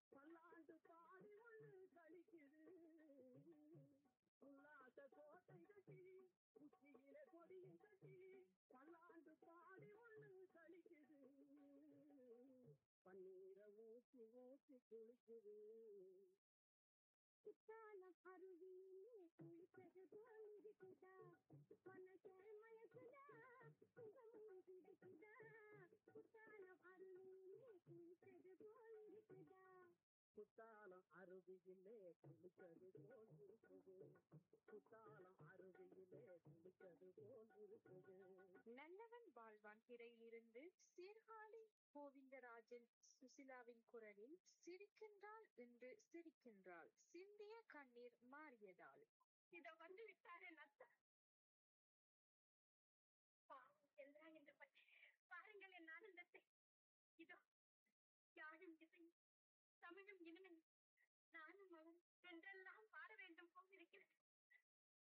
பல்லாண்டு பாடி ஒண்ணு கழிக்குது உல்லாச கோட்டை கட்டி உச்சியில கொடியும் கட்டி பல்லாண்டு பாடி ஒண்ணு கழிக்குது பன்னீரை ஊற்றி ஊற்றி குளிக்குது குற்றாலம் அருவியிலே குளிப்பது போல் இருக்குதா மனசே மயக்குதா சுகமும் கிடைக்குதா குற்றாலம் அருவியிலே குளிப்பது போல் இருக்குதா குத்தாலம் அருவியிலே குளிப்பது போல் இருக்குது குத்தாலம் அருவியிலே குளிப்பது போல் இருக்குது நல்லவன் வாழ்வான் திரையிலிருந்து சீர்காழி கோவிந்தராஜன் சுசிலாவின் குரலில் சிரிக்கின்றாள் என்று சிரிக்கின்றாள் சிந்திய கண்ணீர் மாறியதால் இத வந்து விட்டாரே நத்த